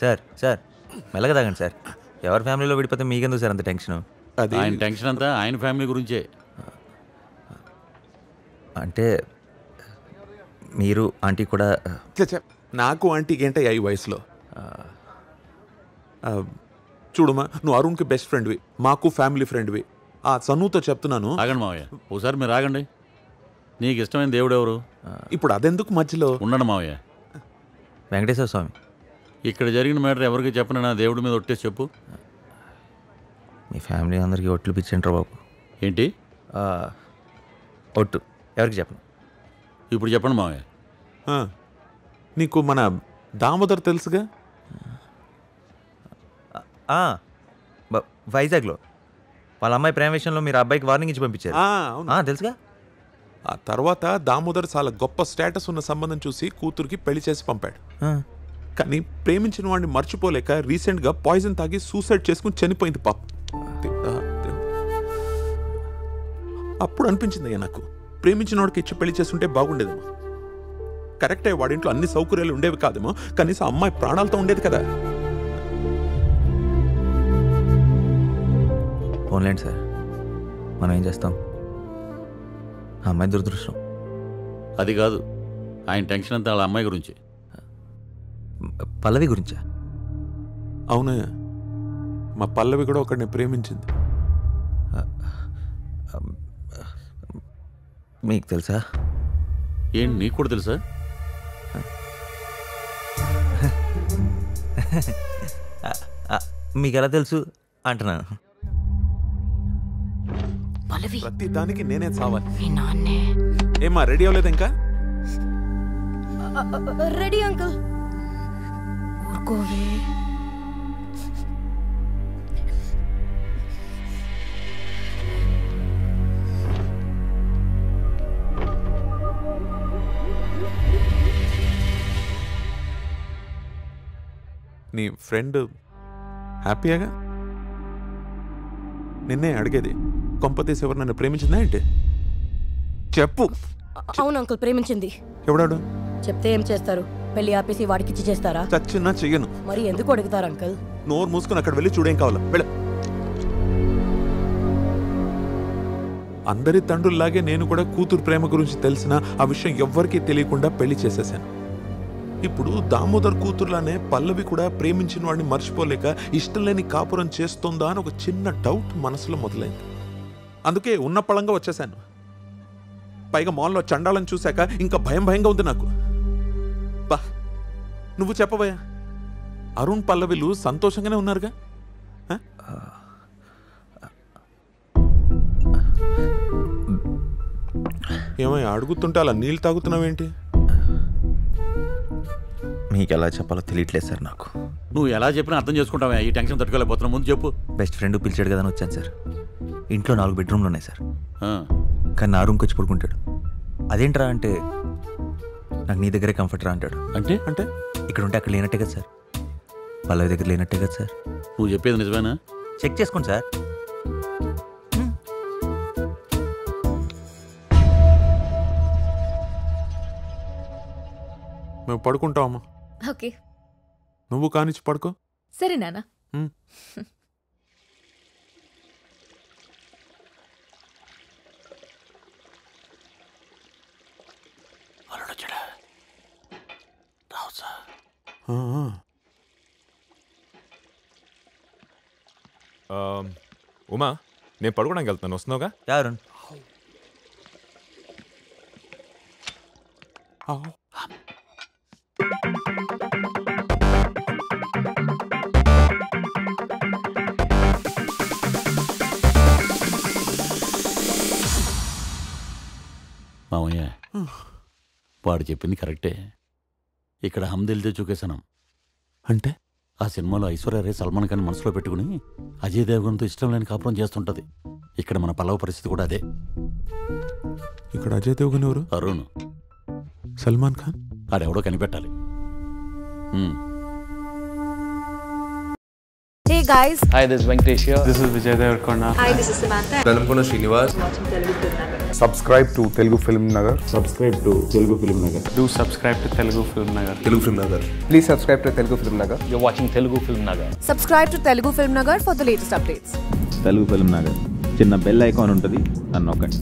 Sir sir మెల్లగా తాగండి sir ఎవరి ఫ్యామిలీలో విడిపోతే మీకెందుకు సార్ అంత టెన్షన్ అది ఆయన టెన్షన్ అంతా ఆయన ఫ్యామిలీ గురించే అంటే మీరు ఆంటీ కూడా ఛే, ఛే, నాకు ఆంటీకి ఏంటయ్యా ఈ వయసులో ఆ, చూడుమా నువ్వు అరుణ్కి బెస్ట్ ఫ్రెండ్వి మాకు ఫ్యామిలీ ఫ్రెండ్వి ఆ సన్నుతో చెప్తున్నాను ఆగండి మావయ్య ఒకసారి మీరు ఆగండి నీకు ఇష్టమైన దేవుడు ఎవరు ఇప్పుడు అదెందుకు మధ్యలో ఉండండి మావయ్య వెంకటేశ్వర స్వామి ఇక్కడ జరిగిన మ్యాటర్ ఎవరికి చెప్పను నా దేవుడి మీద ఒట్టేసి చెప్పు మీ ఫ్యామిలీ అందరికీ ఒట్లు పిచ్చింటారు బాబు ఏంటి ఆ, ఒట్టు ఎవరికి చెప్పను ఇప్పుడు చెప్పండి మావయ్య ఆ, నీకు మన దామోదర్ తెలుసుగా ఆ, బ- వైజాగ్లో వాళ్ళ అమ్మాయి ప్రేమ విషయంలో మీరు అబ్బాయికి వార్నింగ్ ఇచ్చి పంపించారు ఆ, అవును ఆ, తెలుసుగా ఆ తర్వాత దామోదర్ చాలా గొప్ప స్టేటస్ ఉన్న సంబంధం చూసి కూతురికి పెళ్లి చేసి పంపాడు ఆ, కానీ ప్రేమించిన వాడిని మర్చిపోలేక రీసెంట్గా పాయిజన్ తాగి సూసైడ్ చేసుకుని చనిపోయింది పాప దేవుడా, దేవుడా. అప్పుడు అనిపించింది అయ్యా నాకు ప్రేమించిన వాడికి ఇచ్చి పెళ్లి చేస్తుంటే బాగుండేదేమో కరెక్టే వాడింట్లో అన్ని సౌకర్యాలు ఉండేవి కాదేమో కనీసం అమ్మాయి ప్రాణాలతో ఉండేది కదా పోన్లేండి సార్ మనం ఏం చేస్తాం ఆ అమ్మాయి దురదృష్టం అది కాదు ఆయన టెన్షన్ అంతా వాళ్ళ అమ్మాయి గురించి పల్లవి గురించా అవునయ్యా మా పల్లవి కూడా ఒకడిని ప్రేమించింది మీకు తెలుసా ఏంటి నీకు కూడా తెలుసా ఆ, మీకు ఎలా తెలుసు అంటున్నాను పల్లవి ప్రతి దానికి నేనే చావాలి మీ నాన్నే ఏమా రెడీ అవ్వలేదు ఇంకా రెడీ అంకుల్ ఊరుకోవే నీ ఫ్రెండ్ హ్యాపీయాగా నిన్నే అడిగేది కొంపతీసి ఎవరు నన్ను ప్రేమించిందా ఏంటి చెప్పు అవును అంకుల్ ప్రేమించింది ఎవడాడు చెప్తే ఏం చేస్తారు పెళ్లి ఆపేసి వాడికిచ్చి చేస్తారా చచ్చినా చెయ్యను మరి ఎందుకు అడుగుతారు అంకుల్ నోరు మూసుకుని అక్కడ వెళ్ళి చూడేం కావాలా వెళ్ళ అందరి తండ్రుల్లాగే నేను కూడా కూతురు ప్రేమ గురించి తెలిసిన ఆ విషయం ఎవ్వరికీ తెలియకుండా పెళ్లి చేసేసాను ఇప్పుడు దామోదర్ కూతురులానే పల్లవి కూడా ప్రేమించిన వాడిని మర్చిపోలేక ఇష్టం లేని కాపురం చేస్తుందా అని ఒక చిన్న డౌట్ మనసులో మొదలైంది అందుకే ఉన్న పళంగా వచ్చేసాను పైగా మాల్లో చండాలని చూశాక ఇంకా భయం భయంగా ఉంది నాకు బా నువ్వు చెప్పవయ్యా అరుణ్ పల్లవిలు సంతోషంగానే ఉన్నారుగా హ? ఏమయ్య అడుగుతుంటే అలా నీళ్ళు తాగుతున్నావేంటి మీకు ఎలా చెప్పాలో తెలియట్లేదు సార్ నాకు నువ్వు ఎలా చెప్పినా అర్థం చేసుకుంటావా ఈ టెన్షన్ తట్టుకోలేకపోతున్నావు ముందు చెప్పు బెస్ట్ ఫ్రెండ్ పిలిచాడు కదా అని వచ్చాను సార్ ఇంట్లో నాలుగు బెడ్రూమ్లు ఉన్నాయి సార్ ఆ, కానీ నా రూమ్కి వచ్చి పడుకుంటాడు అదేంట్రా అంటే నాకు నీ దగ్గరే కంఫర్ట్ రా అంటాడు అంటే అంటే ఇక్కడ ఉంటే అక్కడ లేనట్టే కదా సార్ పల్లవి దగ్గర లేనట్టే కదా సార్ నువ్వు చెప్పేది నిజమేనా చెక్ చేసుకోండి సార్ మేము పడుకుంటామమ్మా ఓకే నువ్వు కానిచ్చి పడుకో సరే నాన్న హ్మ్. ఆ, ఆ. ఆ, ఉమా నేను పడుకోవడానికి వెళ్తాను వస్తున్నావుగా యారు ఆ. మామయ్య వాడు చెప్పింది కరెక్టే ఇక్కడ హమ్ దిల్ దే చూకేశాను అంటే ఆ సినిమాలో ఐశ్వర్య రే సల్మాన్ ఖాన్ మనసులో పెట్టుకుని అజయ్ దేవగన్తో ఇష్టం లేని కాపురం చేస్తుంటది ఇక్కడ మన పల్లవ పరిస్థితి కూడా అదే ఇక్కడ అజయ్ దేవగన్ ఎవరు అరుణ్ సల్మాన్ ఖాన్ ఆడెవడో కనిపెట్టాలి um. Hey Hey guys, Hi, this is Venkatesh here. This is Vijay Devarkonda. hi, this is Samantha. Velankonda Srinivas subscribe to Telugu Film Nagar. Do subscribe to Telugu Film Nagar. Telugu film Nagar Please subscribe to Telugu Film Nagar. You're watching Telugu Film Nagar. Subscribe to Telugu Film Nagar for the latest updates. Telugu film Nagar చిన్న bell icon ఉంటుంది అని నొక్కండి